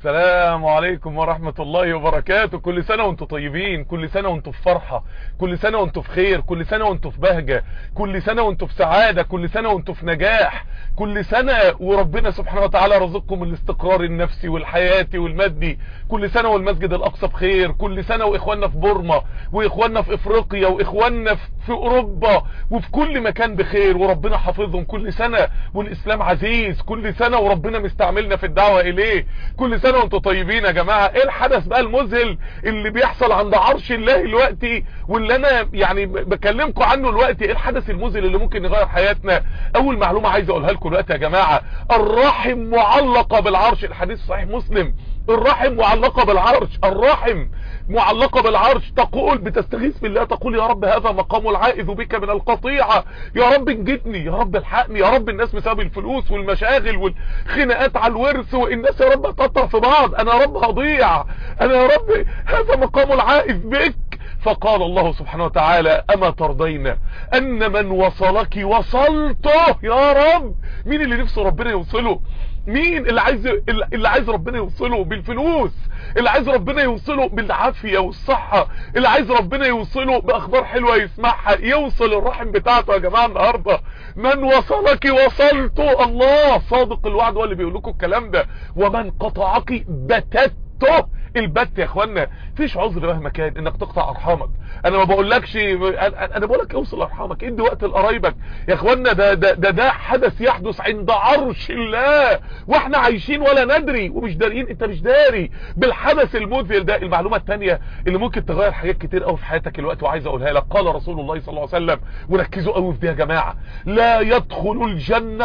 السلام عليكم ورحمة الله وبركاته كل سنة وانتم طيبين كل سنة وانتم في فرحة كل سنة وانتم في خير كل سنة وانتم في بهجة كل سنة وانتم في سعادة كل سنة وانتم في نجاح كل سنة وربنا سبحانه وتعالى رزقكم الاستقرار النفسي والحياتي والمادي كل سنة والمسجد الاقصى بخير كل سنة واخواننا في بورما واخواننا في افريقيا واخواننا في اوروبا وفي كل مكان بخير وربنا حافظهم كل سنة والاسلام عزيز كل سنة وربنا مستعملنا في الدعوة اليه كل سنة وانتم طيبين يا جماعة ايه الحدث بقى المذهل اللي بيحصل عند عرش الله دلوقتي واللي انا يعني بكلمكم عنه دلوقتي ايه الحدث المذهل اللي ممكن يغير حياتنا اول معلومة عايز اقولها لكم دلوقتي يا جماعة الرحم معلقة بالعرش الحديث صحيح مسلم الرحم معلقة بالعرش الرحم معلقة بالعرش تقول بتستغيث بالله تقول يا رب هذا مقام العائذ بك من القطيعة يا رب انجدني يا رب الحقني يا رب الناس بسبب الفلوس والمشاغل والخناقات على الورث والناس يا رب تقطع في بعض انا يا رب هضيع انا يا رب هذا مقام العائذ بك فقال الله سبحانه وتعالى اما ترضين ان من وصلك وصلته يا رب مين اللي نفسه ربنا يوصله مين اللي عايز اللي عايز ربنا يوصله بالفلوس اللي عايز ربنا يوصله بالعافيه والصحه اللي عايز ربنا يوصله باخبار حلوه يسمعها يوصل الرحم بتاعته يا جماعه النهارده من وصلك وصلته الله صادق الوعد هو اللي بيقول لكم الكلام ده ومن قطعك بتته البت يا اخوانا فيش عذر مهما كان انك تقطع ارحامك انا ما بقولكش انا بقولك اوصل ارحامك ادي وقت لقرايبك يا اخوانا ده ده ده, ده حدث يحدث عند عرش الله واحنا عايشين ولا ندري ومش دارين انت مش داري بالحدث المذهل ده المعلومه الثانيه اللي ممكن تغير حاجات كتير قوي في حياتك الوقت وعايز اقولها لك قال رسول الله صلى الله عليه وسلم وركزوا قوي في دي يا جماعه لا يدخل الجنه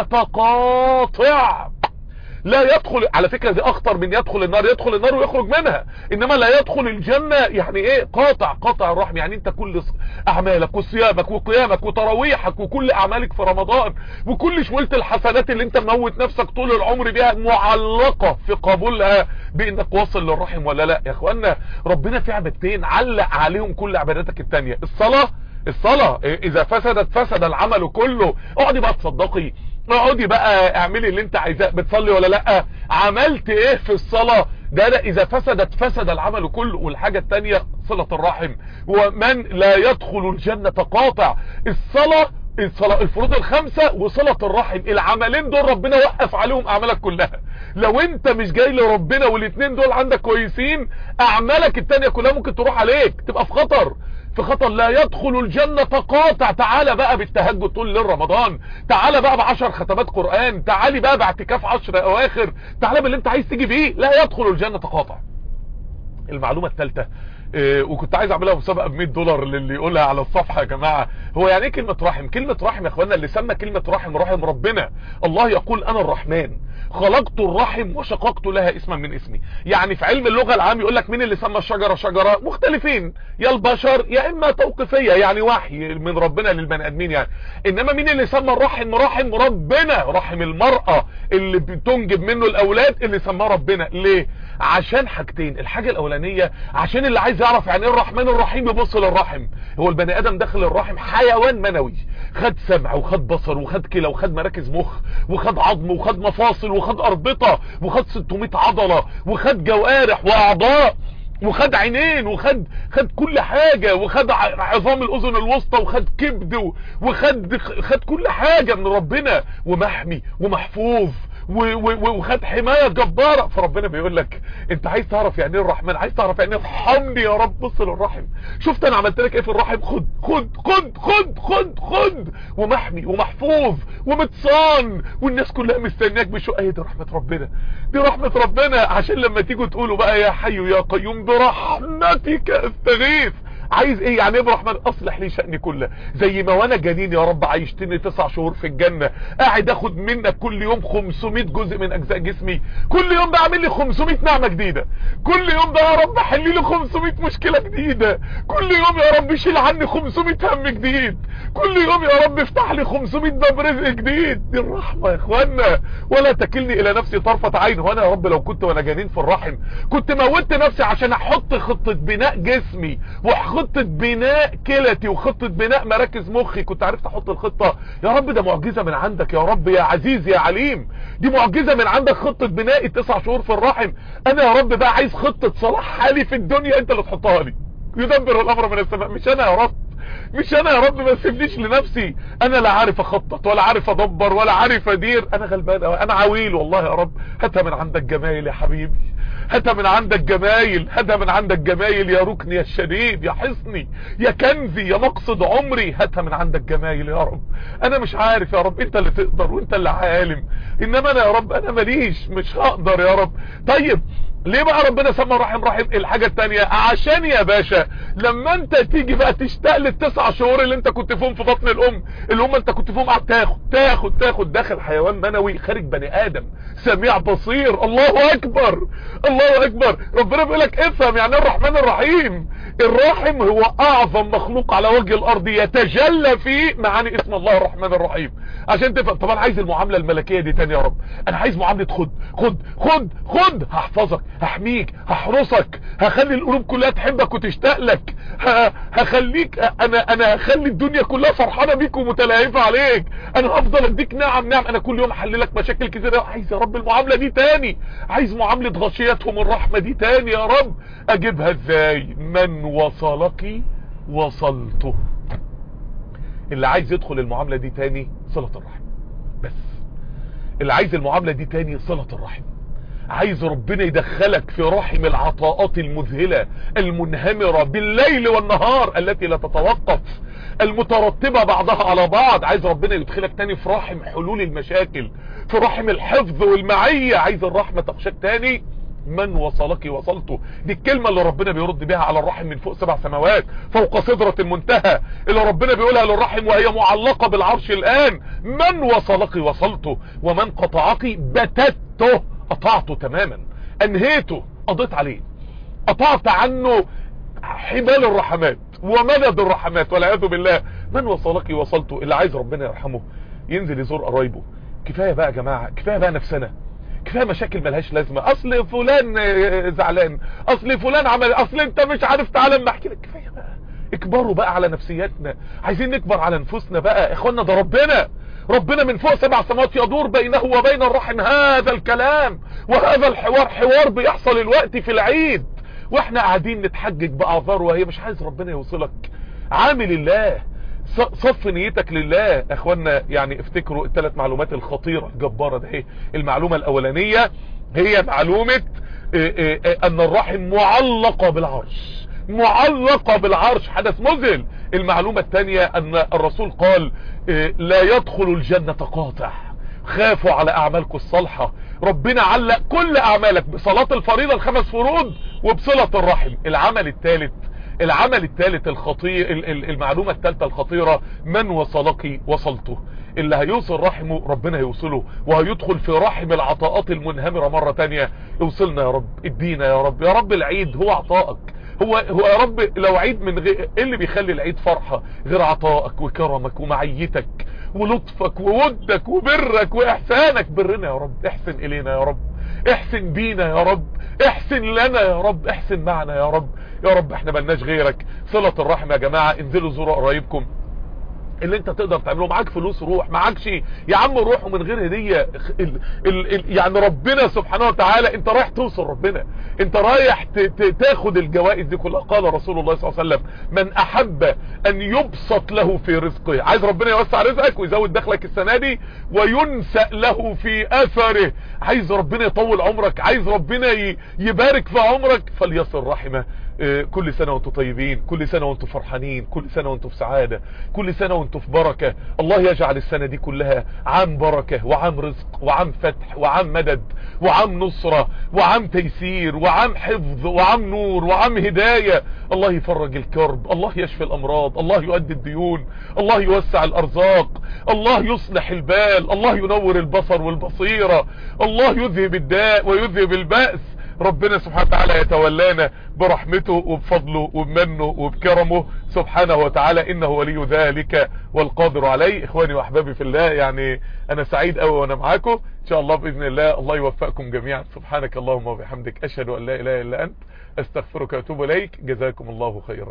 قاطع لا يدخل على فكرة دي اخطر من يدخل النار يدخل النار ويخرج منها انما لا يدخل الجنة يعني ايه قاطع قاطع الرحم يعني انت كل اعمالك وصيامك وقيامك وتراويحك وكل اعمالك في رمضان وكل شوية الحسنات اللي انت موت نفسك طول العمر بيها معلقة في قبولها بانك واصل للرحم ولا لا يا اخوانا ربنا في عبادتين علق عليهم كل عباداتك التانية الصلاة الصلاة اذا فسدت فسد العمل كله اقعدي بقى تصدقي اقعدي بقى اعملي اللي انت عايزاه بتصلي ولا لا عملت ايه في الصلاة ده, ده اذا فسدت فسد العمل كله والحاجة التانية صلة الرحم ومن لا يدخل الجنة قاطع الصلاة الصلاة الفروض الخمسة وصلة الرحم العملين دول ربنا وقف عليهم اعمالك كلها لو انت مش جاي لربنا والاثنين دول عندك كويسين اعمالك التانية كلها ممكن تروح عليك تبقى في خطر في خطر لا يدخل الجنة قاطع تعالى بقى بالتهجد طول ليل رمضان تعالى بقى بعشر ختمات قرآن تعالي بقى باعتكاف عشر اواخر تعالى باللي انت عايز تيجي بيه لا يدخل الجنة قاطع المعلومة الثالثة إيه وكنت عايز اعملها مسابقه ب 100 دولار للي يقولها على الصفحه يا جماعه هو يعني ايه كلمه رحم كلمه رحم يا اخوانا اللي سمى كلمه رحم رحم ربنا الله يقول انا الرحمن خلقت الرحم وشققت لها اسما من اسمي يعني في علم اللغه العام يقول لك مين اللي سمى الشجره شجره مختلفين يا البشر يا اما توقيفيه يعني وحي من ربنا للبني ادمين يعني انما مين اللي سمى الرحم رحم ربنا رحم المراه اللي بتنجب منه الاولاد اللي سماه ربنا ليه عشان حاجتين الحاجه الاولانيه عشان اللي عايز يعرف يعني ايه الرحمن الرحيم يبص للرحم هو البني ادم داخل الرحم حيوان منوي خد سمع وخد بصر وخد كلى وخد مراكز مخ وخد عظم وخد مفاصل وخد اربطه وخد 600 عضله وخد جوارح واعضاء وخد عينين وخد خد كل حاجة وخد عظام الاذن الوسطى وخد كبد وخد خد كل حاجة من ربنا ومحمي ومحفوظ وخد حماية جبارة فربنا بيقول لك انت عايز تعرف يعني ايه الرحمن عايز تعرف يعني ايه ارحمني يا رب بص للرحم شفت انا عملت لك ايه في الرحم خد خد خد خد خد خد ومحمي ومحفوظ ومتصان والناس كلها مستنياك بشو ايه دي رحمة ربنا دي رحمة ربنا عشان لما تيجوا تقولوا بقى يا حي يا قيوم برحمتك استغيث عايز ايه يعني ايه برحمن اصلح لي شأني كله زي ما وانا جنين يا رب عايشتني تسع شهور في الجنة قاعد اخد منك كل يوم 500 جزء من اجزاء جسمي كل يوم بعمل لي 500 نعمة جديدة كل يوم ده يا رب حل لي 500 مشكلة جديدة كل يوم يا رب شيل عني 500 هم جديد كل يوم يا رب افتح لي 500 باب رزق جديد دي الرحمة يا اخوانا ولا تكلني الى نفسي طرفة عين وانا يا رب لو كنت وانا جنين في الرحم كنت موتت نفسي عشان احط خطة بناء جسمي خطة بناء كلتي وخطة بناء مراكز مخي كنت عرفت احط الخطة يا رب ده معجزة من عندك يا رب يا عزيز يا عليم دي معجزة من عندك خطة بناء التسع شهور في الرحم انا يا رب بقى عايز خطة صلاح حالي في الدنيا انت اللي تحطها لي يدبر الامر من السماء مش انا يا رب مش انا يا رب ما تسيبنيش لنفسي انا لا عارف اخطط ولا عارف ادبر ولا عارف ادير انا غلبان قوي انا عويل والله يا رب هاتها من عندك جمايل يا حبيبي هاتها من عندك جمايل هاتها من عندك جمايل يا ركني الشديد يا حصني يا كنزي يا مقصد عمري هاتها من عندك جمايل يا رب انا مش عارف يا رب انت اللي تقدر وانت اللي عالم انما انا يا رب انا ماليش مش هقدر يا رب طيب ليه بقى ربنا سمى الرحم رحم الحاجة التانية عشان يا باشا لما انت تيجي بقى تشتاق للتسع شهور اللي انت كنت فيهم في بطن الام اللي هم انت كنت فيهم قاعد تاخد تاخد تاخد داخل حيوان منوي خارج بني ادم سميع بصير الله اكبر الله اكبر ربنا بيقول لك افهم يعني الرحمن الرحيم الرحم هو اعظم مخلوق على وجه الارض يتجلى فيه معاني اسم الله الرحمن الرحيم عشان تفهم طب انا عايز المعاملة الملكية دي تاني يا رب انا عايز معاملة خد خد خد خد هحفظك هحميك هحرسك هخلي القلوب كلها تحبك وتشتاق لك هخليك انا انا هخلي الدنيا كلها فرحانه بيك ومتلهفه عليك انا هفضل اديك نعم نعم انا كل يوم احللك مشاكل كتير عايز يا رب المعامله دي تاني عايز معامله غشيتهم الرحمه دي تاني يا رب اجيبها ازاي من وصلك وصلته اللي عايز يدخل المعامله دي تاني صله الرحم بس اللي عايز المعامله دي تاني صله الرحم عايز ربنا يدخلك في رحم العطاءات المذهلة المنهمرة بالليل والنهار التي لا تتوقف المترتبة بعضها على بعض عايز ربنا يدخلك تاني في رحم حلول المشاكل في رحم الحفظ والمعية عايز الرحمة تخشاك تاني من وصلك وصلته دي الكلمة اللي ربنا بيرد بها على الرحم من فوق سبع سماوات فوق صدرة المنتهى اللي ربنا بيقولها للرحم وهي معلقة بالعرش الآن من وصلك وصلته ومن قطعك بتته قطعته تماما انهيته قضيت عليه قطعت عنه حبال الرحمات ومدد الرحمات والعياذ بالله من وصلك وصلته اللي عايز ربنا يرحمه ينزل يزور قرايبه كفايه بقى يا جماعه كفايه بقى نفسنا كفايه مشاكل ملهاش لازمه اصل فلان زعلان اصل فلان عمل اصل انت مش عارف تعالى اما احكي لك كفايه بقى اكبروا بقى على نفسياتنا عايزين نكبر على نفوسنا بقى اخوانا ده ربنا ربنا من فوق سبع سماوات يدور بينه وبين الرحم هذا الكلام وهذا الحوار حوار بيحصل الوقت في العيد واحنا قاعدين نتحجج باعذار وهي مش عايز ربنا يوصلك عامل الله صف نيتك لله اخوانا يعني افتكروا الثلاث معلومات الخطيرة الجبارة ده المعلومة الاولانية هي معلومة ان الرحم معلقة بالعرش معلقة بالعرش حدث مذهل المعلومة الثانية ان الرسول قال لا يدخل الجنة قاطع خافوا على اعمالكم الصالحة ربنا علق كل اعمالك بصلاة الفريضة الخمس فروض وبصلة الرحم العمل الثالث العمل الثالث الخطير المعلومة الثالثة الخطيرة من وصلك وصلته اللي هيوصل رحمه ربنا يوصله وهيدخل في رحم العطاءات المنهمرة مرة تانية يوصلنا يا رب ادينا يا رب يا رب العيد هو عطائك هو هو يا رب لو عيد من غير ايه اللي بيخلي العيد فرحة غير عطائك وكرمك ومعيتك ولطفك وودك وبرك واحسانك برنا يا رب احسن الينا يا رب احسن بينا يا رب احسن لنا يا رب احسن معنا يا رب يا رب احنا ملناش غيرك صلة الرحم يا جماعة انزلوا زوروا قرايبكم اللي انت تقدر تعمله معاك فلوس روح معاكش يا عم روح ومن غير هدية ال ال ال يعني ربنا سبحانه وتعالى انت رايح توصل ربنا انت رايح تاخد الجوائز دي كلها قال رسول الله صلى الله عليه وسلم من احب ان يبسط له في رزقه عايز ربنا يوسع رزقك ويزود دخلك السنة دي وينسأ له في اثره عايز ربنا يطول عمرك عايز ربنا يبارك في عمرك فليصل رحمه كل سنة وانتم طيبين كل سنة وانتم فرحانين كل سنة وانتم في سعادة كل سنة وانتم في بركة الله يجعل السنة دي كلها عام بركة وعام رزق وعام فتح وعام مدد وعام نصرة وعام تيسير وعام حفظ وعام نور وعام هداية الله يفرج الكرب الله يشفي الامراض الله يؤدي الديون الله يوسع الارزاق الله يصلح البال الله ينور البصر والبصيرة الله يذهب الداء ويذهب البأس ربنا سبحانه وتعالى يتولانا برحمته وبفضله وبمنه وبكرمه سبحانه وتعالى انه ولي ذلك والقادر عليه اخواني واحبابي في الله يعني انا سعيد قوي وانا معاكم ان شاء الله باذن الله الله يوفقكم جميعا سبحانك اللهم وبحمدك اشهد ان لا اله الا انت استغفرك واتوب اليك جزاكم الله خيرا